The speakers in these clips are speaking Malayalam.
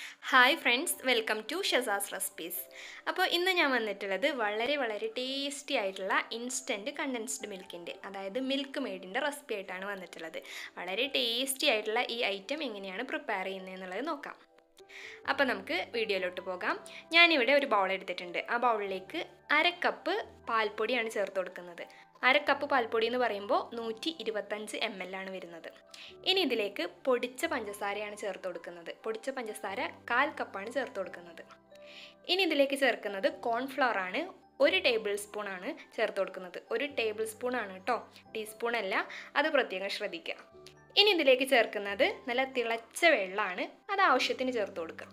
ഹായ് ഫ്രണ്ട്സ് വെൽക്കം ടു ഷസാസ് റെസിപ്പീസ് അപ്പോൾ ഇന്ന് ഞാൻ വന്നിട്ടുള്ളത് വളരെ വളരെ ടേസ്റ്റി ആയിട്ടുള്ള ഇൻസ്റ്റൻറ്റ് കണ്ടൻസ്ഡ് മിൽക്കിൻ്റെ അതായത് മിൽക്ക് മെയ്ഡിൻ്റെ റെസിപ്പി ആയിട്ടാണ് വന്നിട്ടുള്ളത് വളരെ ടേസ്റ്റി ആയിട്ടുള്ള ഈ ഐറ്റം എങ്ങനെയാണ് പ്രിപ്പയർ ചെയ്യുന്നതെന്നുള്ളത് നോക്കാം അപ്പോൾ നമുക്ക് വീഡിയോയിലോട്ട് പോകാം ഞാനിവിടെ ഒരു ബൗൾ എടുത്തിട്ടുണ്ട് ആ ബൗളിലേക്ക് അര കപ്പ് പാൽപ്പൊടിയാണ് ചേർത്ത് കൊടുക്കുന്നത് അര കപ്പ് പാൽപ്പൊടി എന്ന് പറയുമ്പോൾ നൂറ്റി ഇരുപത്തഞ്ച് എം എൽ ആണ് വരുന്നത് ഇനി ഇതിലേക്ക് പൊടിച്ച പഞ്ചസാരയാണ് ചേർത്ത് കൊടുക്കുന്നത് പൊടിച്ച പഞ്ചസാര കാൽ കപ്പാണ് ചേർത്ത് കൊടുക്കുന്നത് ഇനി ഇതിലേക്ക് ചേർക്കുന്നത് കോൺഫ്ലവർ ആണ് ഒരു ടേബിൾ സ്പൂൺ ആണ് ചേർത്ത് കൊടുക്കുന്നത് ഒരു ടേബിൾ സ്പൂൺ ആണ് കേട്ടോ ടീസ്പൂൺ അല്ല അത് പ്രത്യേകം ശ്രദ്ധിക്കുക ഇനി ഇതിലേക്ക് ചേർക്കുന്നത് നല്ല തിളച്ച വെള്ളമാണ് അത് ആവശ്യത്തിന് ചേർത്ത് കൊടുക്കുക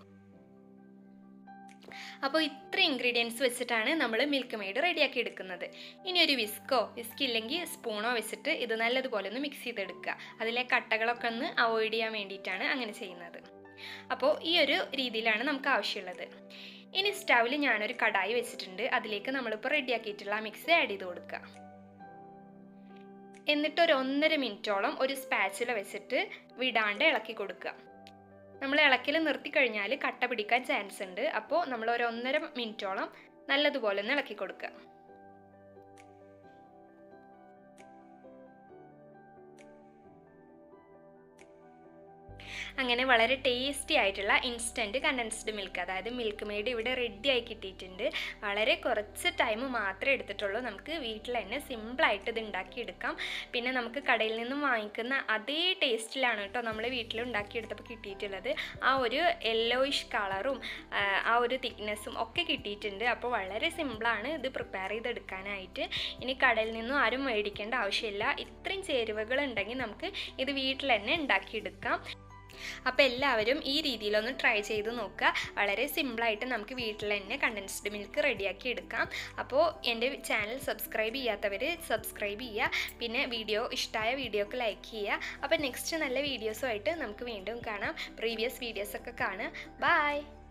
അപ്പോൾ ഇത്ര ഇൻഗ്രീഡിയൻസ് വെച്ചിട്ടാണ് നമ്മൾ മിൽക്ക് മെയ്ഡ് റെഡിയാക്കി എടുക്കുന്നത് ഇനി ഒരു വിസ്കോ വിസ്ക് ഇല്ലെങ്കിൽ സ്പൂണോ വെച്ചിട്ട് ഇത് നല്ലതുപോലെ ഒന്ന് മിക്സ് ചെയ്തെടുക്കുക അതിലെ കട്ടകളൊക്കെ ഒന്ന് അവോയ്ഡ് ചെയ്യാൻ വേണ്ടിയിട്ടാണ് അങ്ങനെ ചെയ്യുന്നത് അപ്പോൾ ഈ ഒരു രീതിയിലാണ് നമുക്ക് ആവശ്യമുള്ളത് ഇനി സ്റ്റൗവിൽ ഞാനൊരു കടായി വെച്ചിട്ടുണ്ട് അതിലേക്ക് നമ്മളിപ്പോൾ റെഡിയാക്കിയിട്ടുള്ള മിക്സ് ആഡ് ചെയ്ത് കൊടുക്കുക എന്നിട്ട് ഒരു ഒന്നര മിനിറ്റോളം ഒരു സ്പാച്ചില വെച്ചിട്ട് വിടാണ്ട് ഇളക്കി കൊടുക്കുക നമ്മൾ ഇളക്കൽ നിർത്തി കഴിഞ്ഞാൽ കട്ട പിടിക്കാൻ ചാൻസ് ഉണ്ട് അപ്പോൾ നമ്മൾ ഒരു ഒന്നര മിനിറ്റോളം നല്ലതുപോലെ ഒന്ന് ഇളക്കി കൊടുക്കുക അങ്ങനെ വളരെ ടേസ്റ്റി ആയിട്ടുള്ള ഇൻസ്റ്റൻറ്റ് കണ്ടൻസ്ഡ് മിൽക്ക് അതായത് മിൽക്ക് മെയ്ഡ് ഇവിടെ റെഡി ആയി കിട്ടിയിട്ടുണ്ട് വളരെ കുറച്ച് ടൈം മാത്രമേ എടുത്തിട്ടുള്ളൂ നമുക്ക് വീട്ടിൽ തന്നെ സിമ്പിളായിട്ട് ഇത് ഉണ്ടാക്കിയെടുക്കാം പിന്നെ നമുക്ക് കടയിൽ നിന്നും വാങ്ങിക്കുന്ന അതേ ടേസ്റ്റിലാണ് കേട്ടോ നമ്മൾ വീട്ടിൽ ഉണ്ടാക്കിയെടുത്തപ്പോൾ കിട്ടിയിട്ടുള്ളത് ആ ഒരു യെല്ലോയിഷ് കളറും ആ ഒരു തിക്നെസ്സും ഒക്കെ കിട്ടിയിട്ടുണ്ട് അപ്പോൾ വളരെ സിമ്പിളാണ് ഇത് പ്രിപ്പയർ ചെയ്തെടുക്കാനായിട്ട് ഇനി കടയിൽ നിന്നും ആരും മേടിക്കേണ്ട ആവശ്യമില്ല ഇത്രയും ചേരുവകൾ ഉണ്ടെങ്കിൽ നമുക്ക് ഇത് വീട്ടിൽ തന്നെ ഉണ്ടാക്കിയെടുക്കാം അപ്പോൾ എല്ലാവരും ഈ രീതിയിലൊന്ന് ട്രൈ ചെയ്ത് നോക്കുക വളരെ സിമ്പിളായിട്ട് നമുക്ക് വീട്ടിൽ തന്നെ കണ്ടൻസ്ഡ് മിൽക്ക് റെഡിയാക്കി എടുക്കാം അപ്പോൾ എൻ്റെ ചാനൽ സബ്സ്ക്രൈബ് ചെയ്യാത്തവർ സബ്സ്ക്രൈബ് ചെയ്യുക പിന്നെ വീഡിയോ ഇഷ്ടമായ വീഡിയോക്ക് ലൈക്ക് ചെയ്യുക അപ്പോൾ നെക്സ്റ്റ് നല്ല വീഡിയോസുമായിട്ട് നമുക്ക് വീണ്ടും കാണാം പ്രീവിയസ് വീഡിയോസൊക്കെ കാണുക ബായ്